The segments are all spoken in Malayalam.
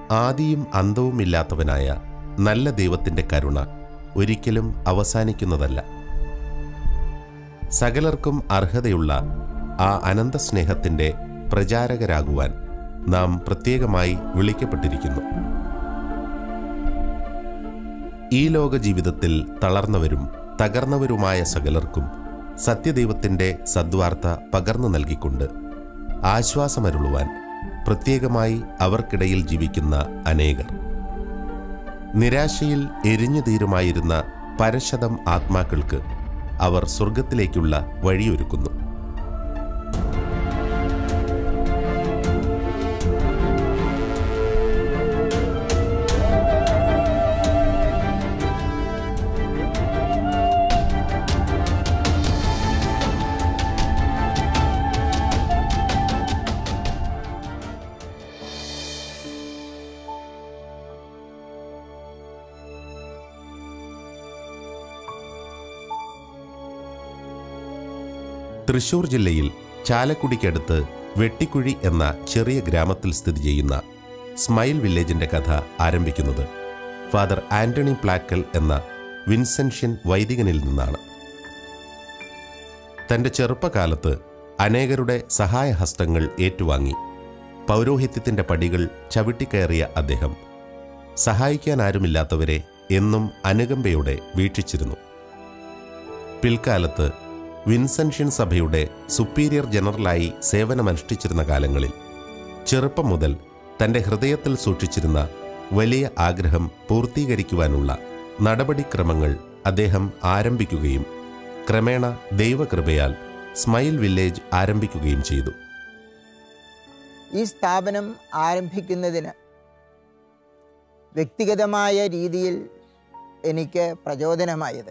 ആദിയും അന്തവുമില്ലാത്തവനായ നല്ല ദൈവത്തിൻ്റെ കരുണ ഒരിക്കലും അവസാനിക്കുന്നതല്ല സകലർക്കും അർഹതയുള്ള ആ അനന്ത സ്നേഹത്തിൻ്റെ പ്രചാരകരാകുവാൻ നാം പ്രത്യേകമായി വിളിക്കപ്പെട്ടിരിക്കുന്നു ഈ ലോക ജീവിതത്തിൽ തളർന്നവരും തകർന്നവരുമായ സകലർക്കും സത്യദൈവത്തിൻ്റെ സദ്വാർത്ത പകർന്നു നൽകിക്കൊണ്ട് ആശ്വാസമരുളുവാൻ പ്രത്യേകമായി അവർക്കിടയിൽ ജീവിക്കുന്ന അനേകർ നിരാശയിൽ എരിഞ്ഞു തീരുമായിരുന്ന പരശതം ആത്മാക്കൾക്ക് അവർ സ്വർഗത്തിലേക്കുള്ള വഴിയൊരുക്കുന്നു തൃശൂർ ജില്ലയിൽ ചാലക്കുടിക്കടുത്ത് വെട്ടിക്കുഴി എന്ന ചെറിയ ഗ്രാമത്തിൽ സ്ഥിതി ചെയ്യുന്ന സ്മൈൽ വില്ലേജിന്റെ കഥ ആരംഭിക്കുന്നത് ഫാദർ ആന്റണി പ്ലാക്കൽ എന്ന വിൻസെൻഷ്യൻ വൈദികനിൽ നിന്നാണ് തന്റെ ചെറുപ്പകാലത്ത് അനേകരുടെ സഹായഹസ്തങ്ങൾ ഏറ്റുവാങ്ങി പൗരോഹിത്യത്തിന്റെ പടികൾ ചവിട്ടിക്കയറിയ അദ്ദേഹം സഹായിക്കാൻ ആരുമില്ലാത്തവരെ എന്നും അനുകമ്പയോടെ വീക്ഷിച്ചിരുന്നു പിൽക്കാലത്ത് വിൻസെൻഷ്യൻ സഭയുടെ സുപ്പീരിയർ ജനറലായി സേവനമനുഷ്ഠിച്ചിരുന്ന കാലങ്ങളിൽ ചെറുപ്പം മുതൽ തന്റെ ഹൃദയത്തിൽ സൂക്ഷിച്ചിരുന്ന വലിയ ആഗ്രഹം പൂർത്തീകരിക്കുവാനുള്ള നടപടിക്രമങ്ങൾ അദ്ദേഹം ആരംഭിക്കുകയും ക്രമേണ ദൈവകൃപയാൽ സ്മൈൽ വില്ലേജ് ആരംഭിക്കുകയും ചെയ്തു ഈ സ്ഥാപനം ആരംഭിക്കുന്നതിന് വ്യക്തിഗതമായ രീതിയിൽ എനിക്ക് പ്രചോദനമായത്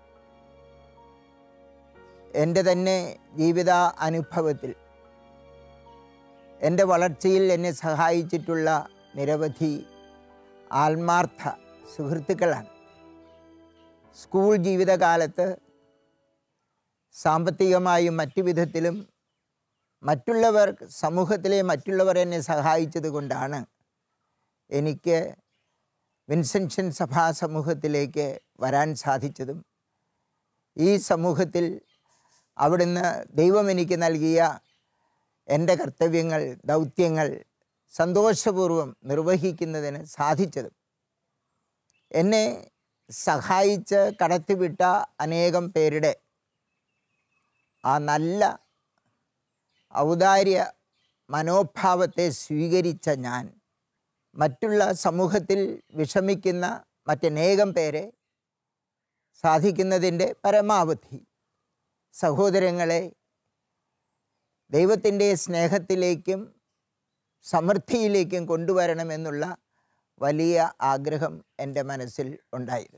എൻ്റെ തന്നെ ജീവിത അനുഭവത്തിൽ എൻ്റെ വളർച്ചയിൽ എന്നെ സഹായിച്ചിട്ടുള്ള നിരവധി ആത്മാർത്ഥ സുഹൃത്തുക്കളാണ് സ്കൂൾ ജീവിതകാലത്ത് സാമ്പത്തികമായും മറ്റു വിധത്തിലും മറ്റുള്ളവർ സമൂഹത്തിലെ മറ്റുള്ളവർ എന്നെ സഹായിച്ചത് കൊണ്ടാണ് എനിക്ക് വിൻസെൻഷൻ സഭാ സമൂഹത്തിലേക്ക് വരാൻ സാധിച്ചതും ഈ സമൂഹത്തിൽ അവിടുന്ന് ദൈവം എനിക്ക് നൽകിയ എൻ്റെ കർത്തവ്യങ്ങൾ ദൗത്യങ്ങൾ സന്തോഷപൂർവ്വം നിർവഹിക്കുന്നതിന് സാധിച്ചതും എന്നെ സഹായിച്ച് കടത്തിവിട്ട അനേകം പേരുടെ ആ നല്ല ഔദാര്യ മനോഭാവത്തെ സ്വീകരിച്ച ഞാൻ മറ്റുള്ള സമൂഹത്തിൽ വിഷമിക്കുന്ന മറ്റനേകം പേരെ സാധിക്കുന്നതിൻ്റെ പരമാവധി സഹോദരങ്ങളെ ദൈവത്തിൻ്റെ സ്നേഹത്തിലേക്കും സമൃദ്ധിയിലേക്കും കൊണ്ടുവരണമെന്നുള്ള വലിയ ആഗ്രഹം എൻ്റെ മനസ്സിൽ ഉണ്ടായിരുന്നു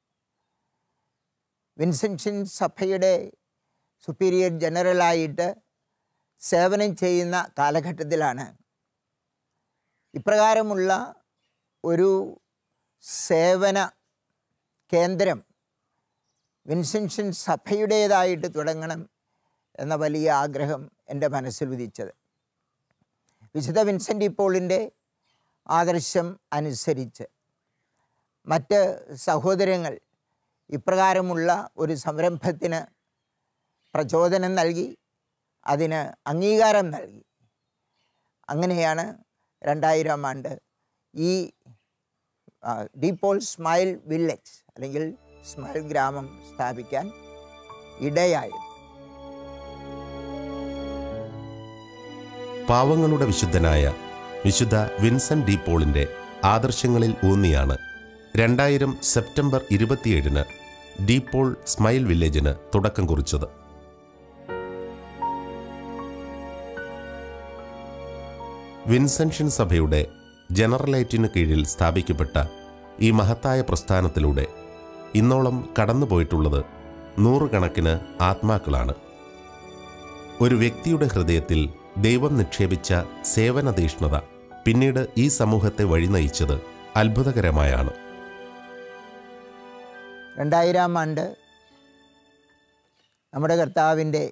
വിൻസെൻഷൻ സഭയുടെ സുപ്പീരിയർ ജനറലായിട്ട് സേവനം ചെയ്യുന്ന കാലഘട്ടത്തിലാണ് ഇപ്രകാരമുള്ള ഒരു സേവന കേന്ദ്രം വിൻസെൻഷൻ സഭയുടേതായിട്ട് തുടങ്ങണം എന്ന വലിയ ആഗ്രഹം എൻ്റെ മനസ്സിൽ ഉദിച്ചത് വിശുദ്ധ വിൻസെൻ്റ് ഇപ്പോളിൻ്റെ ആദർശം അനുസരിച്ച് മറ്റ് സഹോദരങ്ങൾ ഇപ്രകാരമുള്ള ഒരു സംരംഭത്തിന് പ്രചോദനം നൽകി അതിന് അംഗീകാരം നൽകി അങ്ങനെയാണ് രണ്ടായിരം ആണ്ട് ഈ ഡീപോൾ സ്മൈൽ വില്ലേജ് അല്ലെങ്കിൽ സ്മൈൽ ഗ്രാമം സ്ഥാപിക്കാൻ ഇടയായത് പാവങ്ങളുടെ വിശുദ്ധനായ വിശുദ്ധ വിൻസെന്റ് ഡി പോളിന്റെ ആദർശങ്ങളിൽ ഊന്നിയാണ് രണ്ടായിരം സെപ്റ്റംബർ ഇരുപത്തിയേഴിന് ഡി പോൾ സ്മൈൽ വില്ലേജിന് തുടക്കം കുറിച്ചത് വിൻസെൻഷൻ സഭയുടെ ജനറലേറ്റിനു കീഴിൽ സ്ഥാപിക്കപ്പെട്ട ഈ മഹത്തായ പ്രസ്ഥാനത്തിലൂടെ ഇന്നോളം കടന്നുപോയിട്ടുള്ളത് നൂറുകണക്കിന് ആത്മാക്കളാണ് ഒരു വ്യക്തിയുടെ ഹൃദയത്തിൽ ദൈവം നിക്ഷേപിച്ച സേവനതീഷ്ണത പിന്നീട് ഈ സമൂഹത്തെ വഴിനയിച്ചത് അത്ഭുതകരമായാണ് രണ്ടായിരം ആണ്ട് നമ്മുടെ കർത്താവിൻ്റെ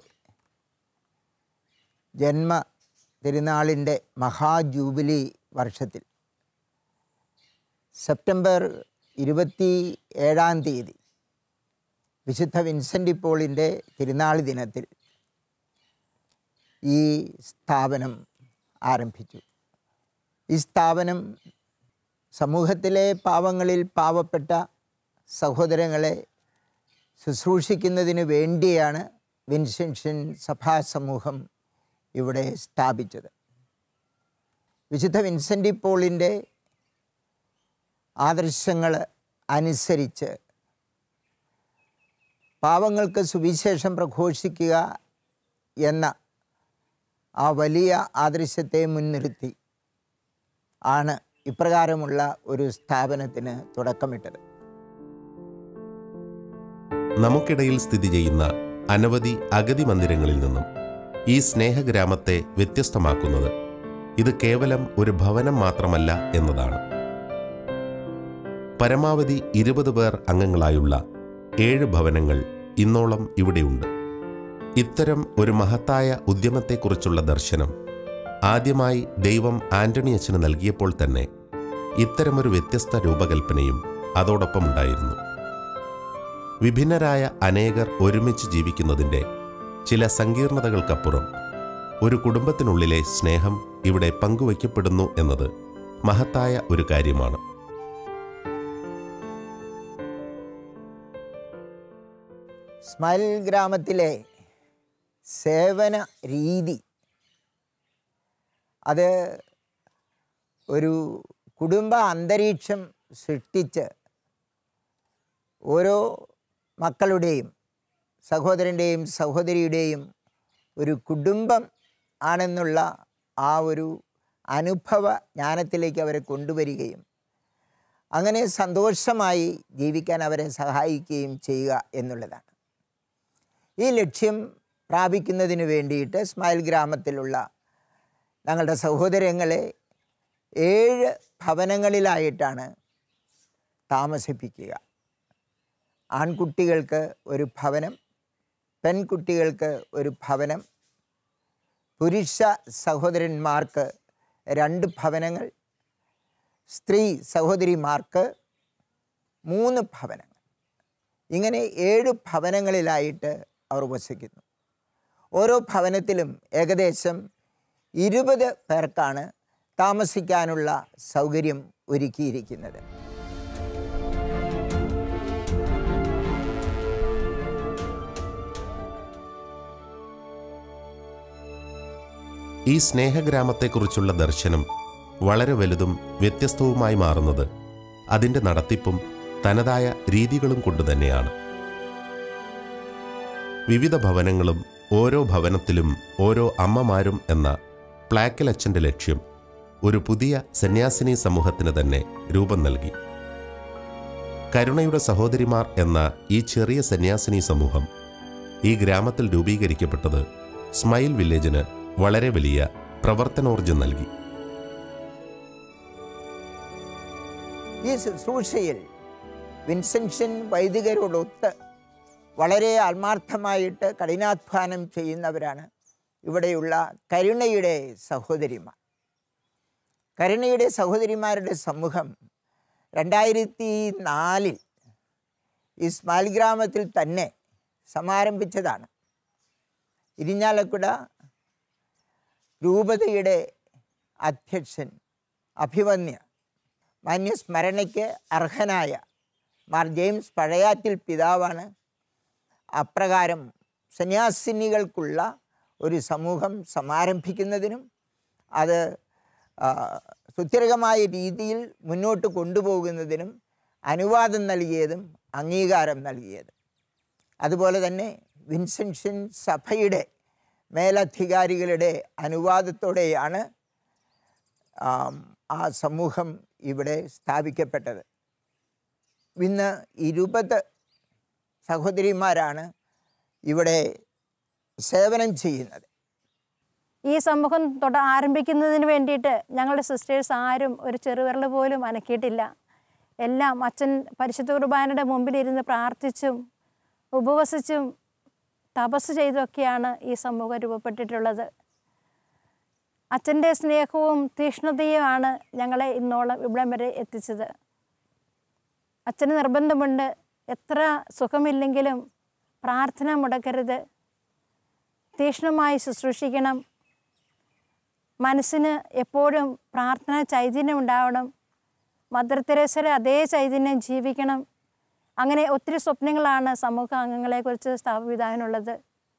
ജന്മ തിരുനാളിൻ്റെ മഹാജൂബിലി വർഷത്തിൽ സെപ്റ്റംബർ ഇരുപത്തി ഏഴാം തീയതി വിശുദ്ധ വിൻസെൻ്റ് പോളിൻ്റെ തിരുനാൾ ദിനത്തിൽ ഈ സ്ഥാപനം ആരംഭിച്ചു ഈ സ്ഥാപനം സമൂഹത്തിലെ പാവങ്ങളിൽ പാവപ്പെട്ട സഹോദരങ്ങളെ ശുശ്രൂഷിക്കുന്നതിന് വേണ്ടിയാണ് വിൻസെൻഷൻ സഭാ സമൂഹം ഇവിടെ സ്ഥാപിച്ചത് വിശുദ്ധ വിൻസെൻ്റ് പോളിൻ്റെ ആദർശങ്ങൾ അനുസരിച്ച് പാവങ്ങൾക്ക് സുവിശേഷം പ്രഘോഷിക്കുക എന്ന ആ വലിയ ആദർശത്തെ മുൻനിർത്തി ആണ് ഇപ്രകാരമുള്ള ഒരു സ്ഥാപനത്തിന് തുടക്കമിട്ടത് നമുക്കിടയിൽ സ്ഥിതി ചെയ്യുന്ന അനവധി അഗതി മന്ദിരങ്ങളിൽ നിന്നും ഈ സ്നേഹഗ്രാമത്തെ വ്യത്യസ്തമാക്കുന്നത് ഇത് കേവലം ഒരു ഭവനം മാത്രമല്ല എന്നതാണ് പരമാവധി ഇരുപത് പേർ അംഗങ്ങളായുള്ള ഏഴ് ഭവനങ്ങൾ ഇന്നോളം ഇവിടെയുണ്ട് ഇത്തരം ഒരു മഹത്തായ ഉദ്യമത്തെക്കുറിച്ചുള്ള ദർശനം ആദ്യമായി ദൈവം ആന്റണി അച്ഛന് നൽകിയപ്പോൾ തന്നെ ഇത്തരമൊരു വ്യത്യസ്ത രൂപകൽപ്പനയും അതോടൊപ്പം ഉണ്ടായിരുന്നു വിഭിന്നരായ അനേകർ ഒരുമിച്ച് ജീവിക്കുന്നതിൻ്റെ ചില സങ്കീർണതകൾക്കപ്പുറം ഒരു കുടുംബത്തിനുള്ളിലെ സ്നേഹം ഇവിടെ പങ്കുവയ്ക്കപ്പെടുന്നു എന്നത് മഹത്തായ ഒരു കാര്യമാണ് സ്മൈൽ ഗ്രാമത്തിലെ സേവന രീതി അത് ഒരു കുടുംബ അന്തരീക്ഷം സൃഷ്ടിച്ച് ഓരോ മക്കളുടെയും സഹോദരൻ്റെയും സഹോദരിയുടെയും ഒരു കുടുംബം ആണെന്നുള്ള ആ ഒരു അനുഭവ ജ്ഞാനത്തിലേക്ക് അവരെ കൊണ്ടുവരികയും അങ്ങനെ സന്തോഷമായി ജീവിക്കാൻ അവരെ സഹായിക്കുകയും ചെയ്യുക എന്നുള്ളതാണ് ഈ ലക്ഷ്യം പ്രാപിക്കുന്നതിന് വേണ്ടിയിട്ട് സ്മൈൽ ഗ്രാമത്തിലുള്ള ഞങ്ങളുടെ സഹോദരങ്ങളെ ഏഴ് ഭവനങ്ങളിലായിട്ടാണ് താമസിപ്പിക്കുക ആൺകുട്ടികൾക്ക് ഒരു ഭവനം പെൺകുട്ടികൾക്ക് ഒരു ഭവനം പുരുഷ സഹോദരന്മാർക്ക് രണ്ട് ഭവനങ്ങൾ സ്ത്രീ സഹോദരിമാർക്ക് മൂന്ന് ഭവനങ്ങൾ ഇങ്ങനെ ഏഴ് ഭവനങ്ങളിലായിട്ട് അവർ വസിക്കുന്നു ഓരോ ഭവനത്തിലും ഏകദേശം ഇരുപത് പേർക്കാണ് താമസിക്കാനുള്ള സൗകര്യം ഒരുക്കിയിരിക്കുന്നത് ഈ സ്നേഹഗ്രാമത്തെക്കുറിച്ചുള്ള ദർശനം വളരെ വലുതും വ്യത്യസ്തവുമായി മാറുന്നത് അതിൻ്റെ നടത്തിപ്പും തനതായ രീതികളും കൊണ്ടുതന്നെയാണ് വിവിധ ഭവനങ്ങളും ഓരോ ഭവനത്തിലും ഓരോ അമ്മമാരും എന്ന പ്ലാക്കലച്ചൻ്റെ ലക്ഷ്യം ഒരു പുതിയ സന്യാസിനി സമൂഹത്തിന് തന്നെ രൂപം നൽകി കരുണയുടെ സഹോദരിമാർ എന്ന ഈ ചെറിയ സന്യാസിനി സമൂഹം ഈ ഗ്രാമത്തിൽ രൂപീകരിക്കപ്പെട്ടത് സ്മൈൽ വില്ലേജിന് വളരെ വലിയ പ്രവർത്തനോർജ്ജം നൽകി ഈ ശുശ്രൂഷയിൽ വിൻസെൻഷൻ വൈദികരോടൊത്ത് വളരെ ആത്മാർത്ഥമായിട്ട് കഠിനാധ്വാനം ചെയ്യുന്നവരാണ് ഇവിടെയുള്ള കരുണയുടെ സഹോദരിമാർ കരുണയുടെ സഹോദരിമാരുടെ സമൂഹം രണ്ടായിരത്തി നാലിൽ ഈ സ്മാൽ ഗ്രാമത്തിൽ തന്നെ സമാരംഭിച്ചതാണ് ഇരിഞ്ഞാലക്കുട രൂപതയുടെ അധ്യക്ഷൻ അഭിമന്യ മാന്യസ്മരണയ്ക്ക് അർഹനായ മാർ ജെയിംസ് പഴയാറ്റിൽ പിതാവാണ് അപ്രകാരം സന്യാസിനികൾക്കുള്ള ഒരു സമൂഹം സമാരംഭിക്കുന്നതിനും അത് ആ, സുസ്ഥിരമായ രീതിയിൽ മുന്നോട്ട് കൊണ്ടുപോകുന്നതിനും അനുവാദം നൽകിയതും അംഗീകാരം നൽകിയതും അതുപോലെ തന്നെ വിൻസെൻഷൻ സഭയുടെ മേലധികാരികളുടെ അനുവാദത്തോടെയാണ് ആം, ആ സമൂഹം ഇവിടെ സ്ഥാപിക്കപ്പെട്ടത് ഇന്ന് ഇരുപത് സഹോദരിമാരാണ് ഇവിടെ സേവനം ചെയ്യുന്നത് ഈ സമൂഹം തൊട്ട് ആരംഭിക്കുന്നതിന് വേണ്ടിയിട്ട് ഞങ്ങളുടെ സിസ്റ്റേഴ്സ് ആരും ഒരു ചെറുവിരൽ പോലും അനക്കിയിട്ടില്ല എല്ലാം അച്ഛൻ പരിശുദ്ധ കുർബാനയുടെ മുമ്പിലിരുന്ന് പ്രാർത്ഥിച്ചും ഉപവസിച്ചും തപസ് ചെയ്തൊക്കെയാണ് ഈ സമൂഹം രൂപപ്പെട്ടിട്ടുള്ളത് അച്ഛൻ്റെ സ്നേഹവും തീക്ഷ്ണതയുമാണ് ഞങ്ങളെ ഇന്നോളം ഇവിടം വരെ എത്തിച്ചത് അച്ഛന് നിർബന്ധമുണ്ട് എത്ര സുഖമില്ലെങ്കിലും പ്രാർത്ഥന മുടക്കരുത് തീക്ഷ്ണമായി ശുശ്രൂഷിക്കണം മനസ്സിന് എപ്പോഴും പ്രാർത്ഥന ചൈതന്യം ഉണ്ടാവണം മദർ തെരേസയുടെ അതേ ചൈതന്യം ജീവിക്കണം അങ്ങനെ ഒത്തിരി സ്വപ്നങ്ങളാണ് സമൂഹ അംഗങ്ങളെക്കുറിച്ച് സ്ഥാപപിതാവിനുള്ളത്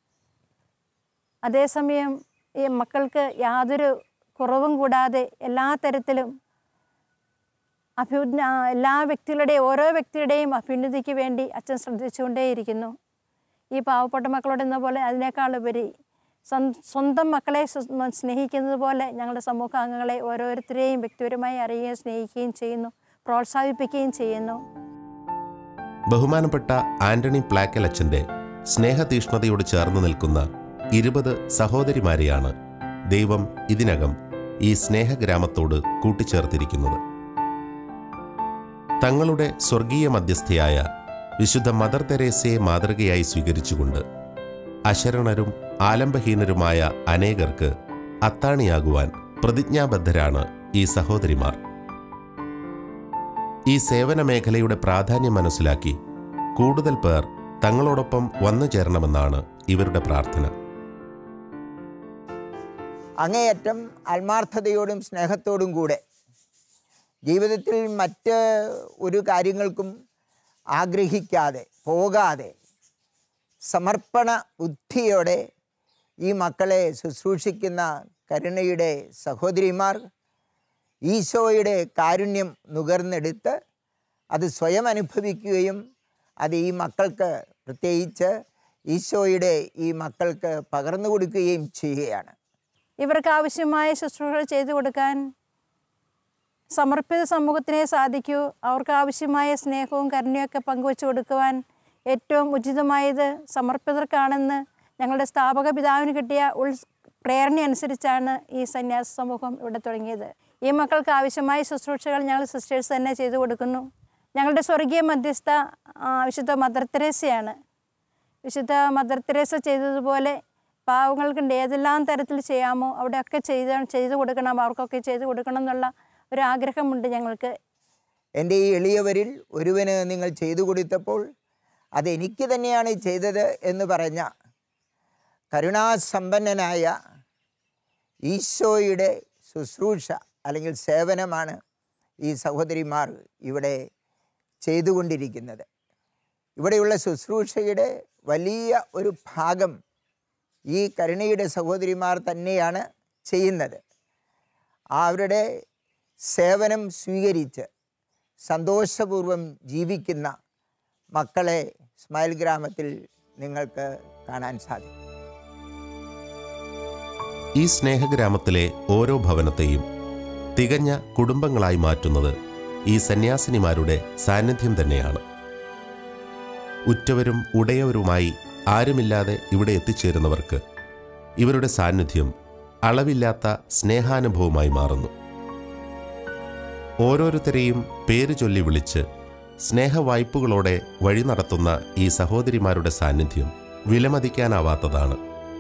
അതേസമയം ഈ മക്കൾക്ക് യാതൊരു കുറവും കൂടാതെ എല്ലാ തരത്തിലും അഭ്യുന്ന എല്ലാ വ്യക്തികളുടെയും ഓരോ വ്യക്തിയുടെയും അഭ്യുന്നതിക്ക് വേണ്ടി അച്ഛൻ ശ്രദ്ധിച്ചുകൊണ്ടേയിരിക്കുന്നു ഈ പാവപ്പെട്ട മക്കളോടെന്ന പോലെ അതിനേക്കാൾ ഉപരി സ്വ- സ്വന്തം മക്കളെ സ്വ- സ്നേഹിക്കുന്നത് പോലെ ഞങ്ങളുടെ സമൂഹ അംഗങ്ങളെ ഓരോരുത്തരെയും വ്യക്തിപരമായി അറിയുകയും സ്നേഹിക്കുകയും ചെയ്യുന്നു പ്രോത്സാഹിപ്പിക്കുകയും ചെയ്യുന്നു ബഹുമാനപ്പെട്ട ആന്റണി പ്ലാക്കൽ അച്ഛന്റെ സ്നേഹതീഷ്ണതയോട് ചേർന്ന് നിൽക്കുന്ന ഇരുപത് സഹോദരിമാരെയാണ് ദൈവം ഇതിനകം ഈ സ്നേഹഗ്രാമത്തോട് കൂട്ടിച്ചേർത്തിരിക്കുന്നത് തങ്ങളുടെ സ്വർഗീയ മധ്യസ്ഥയായ വിശുദ്ധ മദർ തെരേസയെ മാതൃകയായി സ്വീകരിച്ചുകൊണ്ട് അശരണരും ആലംബഹീനരുമായ അനേകർക്ക് അത്താണിയാകുവാൻ പ്രതിജ്ഞാബദ്ധരാണ് ഈ സഹോദരിമാർ ഈ സേവന മേഖലയുടെ പ്രാധാന്യം മനസ്സിലാക്കി കൂടുതൽ പേർ തങ്ങളോടൊപ്പം വന്നു ചേരണമെന്നാണ് ഇവരുടെ പ്രാർത്ഥന അങ്ങേയറ്റം ആത്മാർത്ഥതയോടും സ്നേഹത്തോടും കൂടെ ജീവിതത്തിൽ മറ്റ് ഒരു കാര്യങ്ങൾക്കും ആഗ്രഹിക്കാതെ പോകാതെ സമർപ്പണ ബുദ്ധിയോടെ ഈ മക്കളെ ശുശ്രൂഷിക്കുന്ന കരുണയുടെ സഹോദരിമാർ ഈശോയുടെ കാരുണ്യം നുകർന്നെടുത്ത് അത് സ്വയം അനുഭവിക്കുകയും അത് ഈ മക്കൾക്ക് പ്രത്യേകിച്ച് ഈശോയുടെ ഈ മക്കൾക്ക് പകർന്നു കൊടുക്കുകയും ചെയ്യുകയാണ് ഇവർക്ക് ആവശ്യമായ ശുശ്രൂഷകൾ ചെയ്തു കൊടുക്കാൻ സമർപ്പിത സമൂഹത്തിനെ സാധിക്കൂ അവർക്ക് ആവശ്യമായ സ്നേഹവും കരുണയൊക്കെ പങ്കുവച്ചു കൊടുക്കുവാൻ ഏറ്റവും ഉചിതമായത് സമർപ്പിതർക്കാണെന്ന് ഞങ്ങളുടെ സ്ഥാപക പിതാവിന് കിട്ടിയ ഉൾ പ്രേരണ അനുസരിച്ചാണ് ഈ സന്യാസ സമൂഹം ഇവിടെ തുടങ്ങിയത് ഈ മക്കൾക്ക് ആവശ്യമായ ശുശ്രൂഷകൾ ഞങ്ങൾ സിസ്റ്റേഴ്സ് തന്നെ ചെയ്തു കൊടുക്കുന്നു ഞങ്ങളുടെ സ്വർഗീയ മധ്യസ്ഥ ആ, വിശുദ്ധ മദർ തെരേസയാണ് വിശുദ്ധ മദർ തെരേസ ചെയ്തതുപോലെ പാവങ്ങൾക്കുണ്ട് ഏതെല്ലാം തരത്തിൽ ചെയ്യാമോ അവിടെയൊക്കെ ചെയ്ത് ചെയ്തു കൊടുക്കണം അവർക്കൊക്കെ ചെയ്തു കൊടുക്കണം എന്നുള്ള ഒരു ആഗ്രഹമുണ്ട് ഞങ്ങൾക്ക് എൻ്റെ ഈ എളിയവരിൽ ഒരുവന് നിങ്ങൾ ചെയ്തു കൊടുത്തപ്പോൾ അതെനിക്ക് തന്നെയാണ് ചെയ്തത് എന്ന് പറഞ്ഞ കരുണാസമ്പന്നനായ ഈശോയുടെ ശുശ്രൂഷ അല്ലെങ്കിൽ സേവനമാണ് ഈ സഹോദരിമാർ ഇവിടെ ചെയ്തുകൊണ്ടിരിക്കുന്നത് ഇവിടെയുള്ള ശുശ്രൂഷയുടെ വലിയ ഒരു ഭാഗം ഈ കരുണയുടെ സഹോദരിമാർ തന്നെയാണ് ചെയ്യുന്നത് അവരുടെ സേവനം സ്വീകരിച്ച് സന്തോഷപൂർവ്വം ജീവിക്കുന്ന മക്കളെ സ്മൈൽ ഗ്രാമത്തിൽ നിങ്ങൾക്ക് കാണാൻ സാധിക്കും ഈ സ്നേഹഗ്രാമത്തിലെ ഓരോ ഭവനത്തെയും തികഞ്ഞ കുടുംബങ്ങളായി മാറ്റുന്നത് ഈ സന്യാസിനിമാരുടെ സാന്നിധ്യം തന്നെയാണ് ഉറ്റവരും ഉടയവരുമായി ആരുമില്ലാതെ ഇവിടെ എത്തിച്ചേരുന്നവർക്ക് ഇവരുടെ സാന്നിധ്യം അളവില്ലാത്ത സ്നേഹാനുഭവമായി മാറുന്നു ഓരോരുത്തരെയും പേര് ചൊല്ലി വിളിച്ച് സ്നേഹവായ്പുകളോടെ വഴി നടത്തുന്ന ഈ സഹോദരിമാരുടെ സാന്നിധ്യം വിലമതിക്കാനാവാത്തതാണ്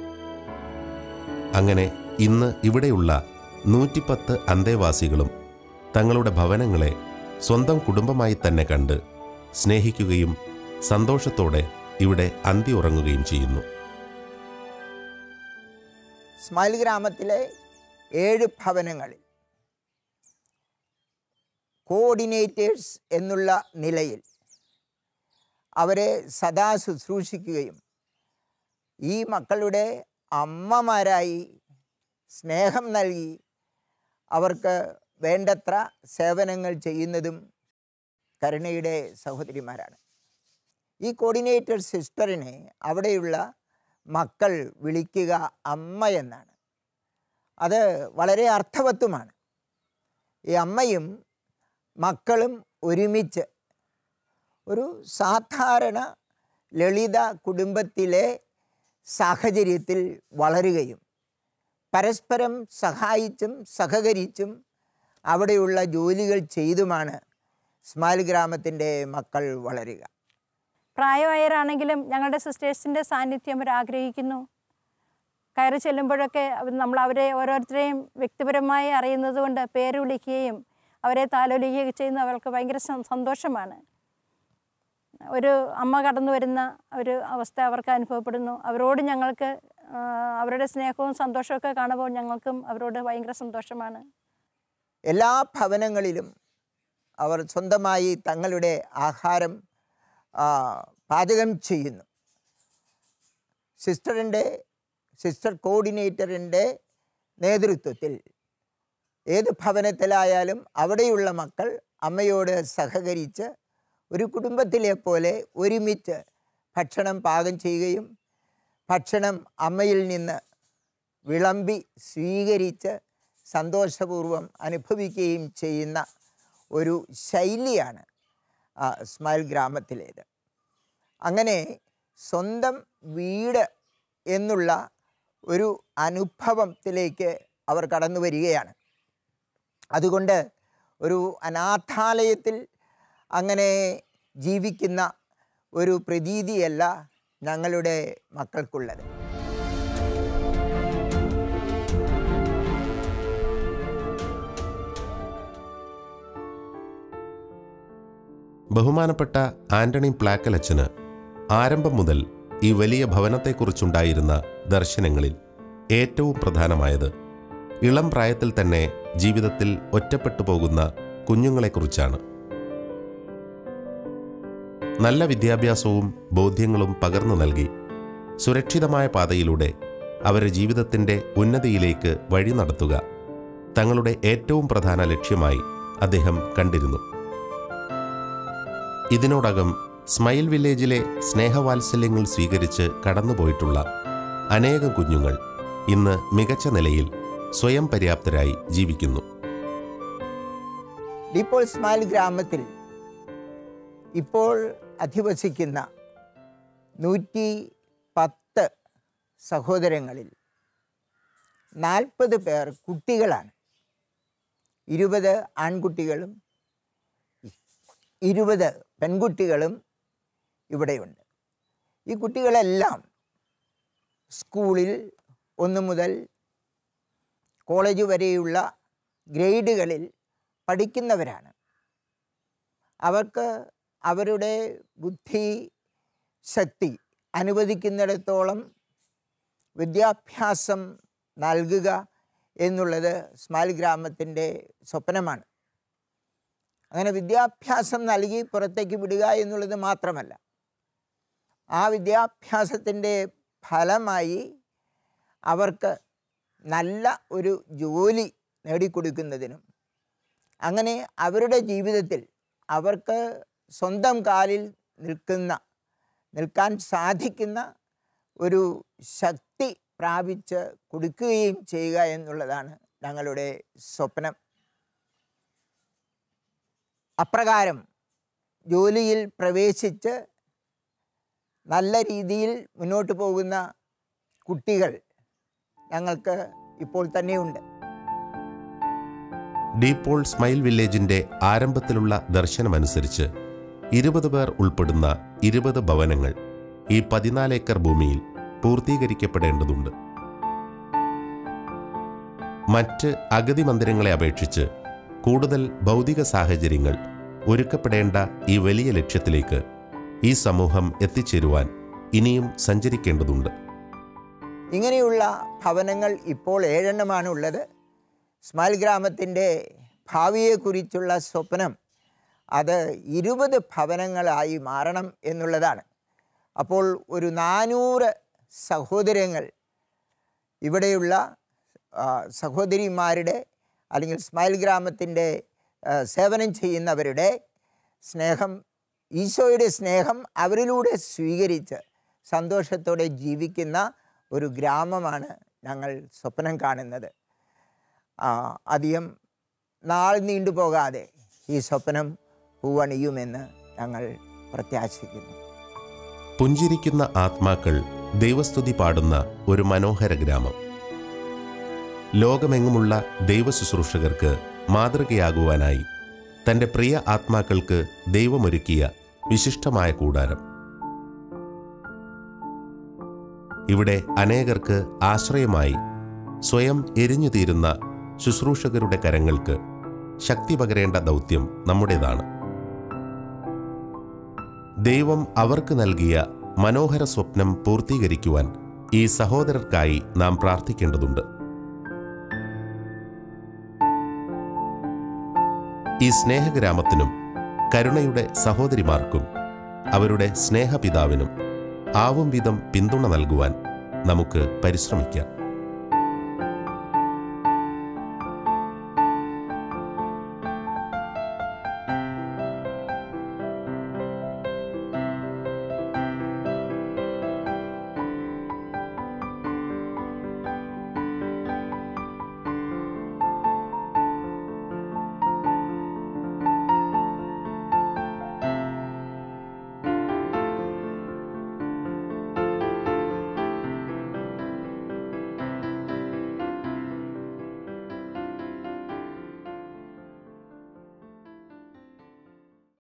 അങ്ങനെ ഇന്ന് ഇവിടെയുള്ള നൂറ്റിപ്പത്ത് അന്തേവാസികളും തങ്ങളുടെ ഭവനങ്ങളെ സ്വന്തം കുടുംബമായി തന്നെ കണ്ട് സ്നേഹിക്കുകയും സന്തോഷത്തോടെ ഇവിടെ അന്തി ഉറങ്ങുകയും ചെയ്യുന്നു സ്മൈൽ ഗ്രാമത്തിലെ ഏഴ് ഭവനങ്ങളിൽ കോർഡിനേറ്റേഴ്സ് എന്നുള്ള നിലയിൽ അവരെ സദാ ശുശ്രൂഷിക്കുകയും ഈ മക്കളുടെ അമ്മമാരായി സ്നേഹം നൽകി അവർക്ക് വേണ്ടത്ര സേവനങ്ങൾ ചെയ്യുന്നതും കരുണയുടെ സഹോദരിമാരാണ് ഈ കോർഡിനേറ്റർ സിസ്റ്ററിനെ അവിടെയുള്ള മക്കൾ വിളിക്കുക അമ്മ എന്നാണ് അത് വളരെ അർത്ഥവത്വമാണ് ഈ അമ്മയും മക്കളും ഒരുമിച്ച് ഒരു സാധാരണ ലളിത കുടുംബത്തിലെ സാഹചര്യത്തിൽ വളരുകയും പരസ്പരം സഹായിച്ചും സഹകരിച്ചും അവിടെയുള്ള ജോലികൾ ചെയ്തുമാണ് സ്മാൽ ഗ്രാമത്തിൻ്റെ മക്കൾ വളരുക പ്രായമായവരാണെങ്കിലും ഞങ്ങളുടെ സിസ്റ്റേഴ്സിൻ്റെ സാന്നിധ്യം അവർ ആഗ്രഹിക്കുന്നു കയറി ചെല്ലുമ്പോഴൊക്കെ അവർ- നമ്മൾ അവരെ ഓരോരുത്തരെയും വ്യക്തിപരമായി അറിയുന്നത് കൊണ്ട് പേര് വിളിക്കുകയും അവരെ താലോലിക്കുകയൊക്കെ ചെയ്യുന്നത് അവർക്ക് ഭയങ്കര സം- സന്തോഷമാണ് ഒരു അമ്മ കടന്നു വരുന്ന ഒരു അവസ്ഥ അവർക്ക് അനുഭവപ്പെടുന്നു അവരോട് ഞങ്ങൾക്ക് ആ, അവരുടെ സ്നേഹവും സന്തോഷമൊക്കെ കാണുമ്പോൾ ഞങ്ങൾക്കും അവരോട് ഭയങ്കര സന്തോഷമാണ് എല്ലാ ഭവനങ്ങളിലും അവർ സ്വന്തമായി തങ്ങളുടെ ആഹാരം ആ, പാചകം ചെയ്യുന്നു സിസ്റ്ററിൻ്റെ സിസ്റ്റർ കോർഡിനേറ്ററിൻ്റെ നേതൃത്വത്തിൽ ഏത് ഭവനത്തിലായാലും അവിടെയുള്ള മക്കൾ അമ്മയോട് സഹകരിച്ച് ഒരു കുടുംബത്തിലെ പോലെ ഒരുമിച്ച് ഭക്ഷണം പാകം ചെയ്യുകയും ഭക്ഷണം അമ്മയിൽ നിന്ന് വിളമ്പി സ്വീകരിച്ച് സന്തോഷപൂർവ്വം അനുഭവിക്കുകയും ചെയ്യുന്ന ഒരു ശൈലിയാണ് ആ, സ്മൈൽ ഗ്രാമത്തിലേത് അങ്ങനെ സ്വന്തം വീട് എന്നുള്ള ഒരു അനുഭവത്തിലേക്ക് അവർ കടന്നു വരികയാണ് അതുകൊണ്ട് ഒരു അനാഥാലയത്തിൽ അങ്ങനെ ജീവിക്കുന്ന ഒരു പ്രതീതിയല്ല ഞങ്ങളുടെ മക്കൾക്കുള്ളത് ബഹുമാനപ്പെട്ട ആന്റണി പ്ലാക്കലച്ചന് ആരംഭം മുതൽ ഈ വലിയ ഭവനത്തെക്കുറിച്ചുണ്ടായിരുന്ന ദർശനങ്ങളിൽ ഏറ്റവും പ്രധാനമായത് ഇളം പ്രായത്തിൽ തന്നെ ജീവിതത്തിൽ ഒറ്റപ്പെട്ടു പോകുന്ന കുഞ്ഞുങ്ങളെക്കുറിച്ചാണ് നല്ല വിദ്യാഭ്യാസവും ബോധ്യങ്ങളും പകർന്നു നൽകി സുരക്ഷിതമായ പാതയിലൂടെ അവരെ ജീവിതത്തിൻ്റെ ഉന്നതിയിലേക്ക് വഴി നടത്തുക തങ്ങളുടെ ഏറ്റവും പ്രധാന ലക്ഷ്യമായി അദ്ദേഹം കണ്ടിരുന്നു ഇതിനോടകം സ്മൈൽ വില്ലേജിലെ സ്നേഹവാത്സല്യങ്ങൾ സ്വീകരിച്ച് കടന്നുപോയിട്ടുള്ള അനേകം കുഞ്ഞുങ്ങൾ ഇന്ന് മികച്ച നിലയിൽ സ്വയം പര്യാപ്തരായി ജീവിക്കുന്നു ഇപ്പോൾ സ്മൈൽ ഗ്രാമത്തിൽ ഇപ്പോൾ അധിവസിക്കുന്ന നൂറ്റി പത്ത് സഹോദരങ്ങളിൽ നാൽപ്പത് പേർ കുട്ടികളാണ് ഇരുപത് ആൺകുട്ടികളും ഇരുപത് പെൺകുട്ടികളും ഇവിടെയുണ്ട് ഈ കുട്ടികളെല്ലാം സ്കൂളിൽ ഒന്ന് മുതൽ കോളേജ് വരെയുള്ള ഗ്രേഡുകളിൽ പഠിക്കുന്നവരാണ് അവർക്ക് അവരുടെ ബുദ്ധി ശക്തി അനുവദിക്കുന്നിടത്തോളം വിദ്യാഭ്യാസം നൽകുക എന്നുള്ളത് സ്മാൽ ഗ്രാമത്തിൻ്റെ സ്വപ്നമാണ് അങ്ങനെ വിദ്യാഭ്യാസം നൽകി പുറത്തേക്ക് വിടുക എന്നുള്ളത് മാത്രമല്ല ആ വിദ്യാഭ്യാസത്തിൻ്റെ ഫലമായി അവർക്ക് നല്ല ഒരു ജോലി നേടിക്കൊടുക്കുന്നതിനും അങ്ങനെ അവരുടെ ജീവിതത്തിൽ അവർക്ക് സ്വന്തം കാലിൽ നിൽക്കുന്ന നിൽക്കാൻ സാധിക്കുന്ന ഒരു ശക്തി പ്രാപിച്ച് കൊടുക്കുകയും ചെയ്യുക എന്നുള്ളതാണ് ഞങ്ങളുടെ സ്വപ്നം അപ്രകാരം ജോലിയിൽ പ്രവേശിച്ച് നല്ല രീതിയിൽ മുന്നോട്ട് പോകുന്ന കുട്ടികൾ ഞങ്ങൾക്ക് ഇപ്പോൾ തന്നെയുണ്ട് ഡീപോൾ സ്മൈൽ വില്ലേജിന്റെ ആരംഭത്തിലുള്ള ദർശനമനുസരിച്ച് ഇരുപത് പേർ ഉൾപ്പെടുന്ന ഇരുപത് ഭവനങ്ങൾ ഈ പതിനാല് ഏക്കർ ഭൂമിയിൽ പൂർത്തീകരിക്കപ്പെടേണ്ടതുണ്ട് മറ്റ് അഗതി മന്ദിരങ്ങളെ അപേക്ഷിച്ച് കൂടുതൽ ഭൗതിക സാഹചര്യങ്ങൾ ഒരുക്കപ്പെടേണ്ട ഈ വലിയ ലക്ഷ്യത്തിലേക്ക് ഈ സമൂഹം എത്തിച്ചേരുവാൻ ഇനിയും സഞ്ചരിക്കേണ്ടതുണ്ട് ഇങ്ങനെയുള്ള ഭവനങ്ങൾ ഇപ്പോൾ ഏഴെണ്ണമാണ് ഉള്ളത് സ്മൈൽ ഗ്രാമത്തിൻ്റെ ഭാവിയെക്കുറിച്ചുള്ള സ്വപ്നം അത് ഇരുപത് ഭവനങ്ങളായി മാറണം എന്നുള്ളതാണ് അപ്പോൾ ഒരു നാനൂറ് സഹോദരങ്ങൾ ഇവിടെയുള്ള ആ, സഹോദരിമാരുടെ അല്ലെങ്കിൽ സ്മൈൽ ഗ്രാമത്തിൻ്റെ ആ, സേവനം ചെയ്യുന്നവരുടെ സ്നേഹം ഈശോയുടെ സ്നേഹം അവരിലൂടെ സ്വീകരിച്ച് സന്തോഷത്തോടെ ജീവിക്കുന്ന ഒരു ഗ്രാമമാണ് ഞങ്ങൾ സ്വപ്നം കാണുന്നത് ആ, അധികം നാൾ നീണ്ടുപോകാതെ ഈ സ്വപ്നം പൂവണിയുമെന്ന് ഞങ്ങൾ പ്രത്യാശിക്കുന്നു പുഞ്ചിരിക്കുന്ന ആത്മാക്കൾ ദൈവസ്തുതി പാടുന്ന ഒരു മനോഹര ഗ്രാമം ലോകമെങ്ങുമുള്ള ദൈവശുശ്രൂഷകർക്ക് മാതൃകയാകുവാനായി തൻ്റെ പ്രിയ ആത്മാക്കൾക്ക് ദൈവമൊരുക്കിയ വിശിഷ്ടമായ കൂടാരം ഇവിടെ അനേകർക്ക് ആശ്രയമായി സ്വയം എരിഞ്ഞുതീരുന്ന ശുശ്രൂഷകരുടെ കരങ്ങൾക്ക് ശക്തി പകരേണ്ട ദൗത്യം നമ്മുടേതാണ് ദൈവം അവർക്ക് നൽകിയ മനോഹര സ്വപ്നം പൂർത്തീകരിക്കുവാൻ ഈ സഹോദരർക്കായി നാം പ്രാർത്ഥിക്കേണ്ടതുണ്ട് ഈ സ്നേഹഗ്രാമത്തിനും കരുണയുടെ സഹോദരിമാർക്കും അവരുടെ സ്നേഹപിതാവിനും ആവും വിധം പിന്തുണ നൽകുവാൻ നമുക്ക് പരിശ്രമിക്കാം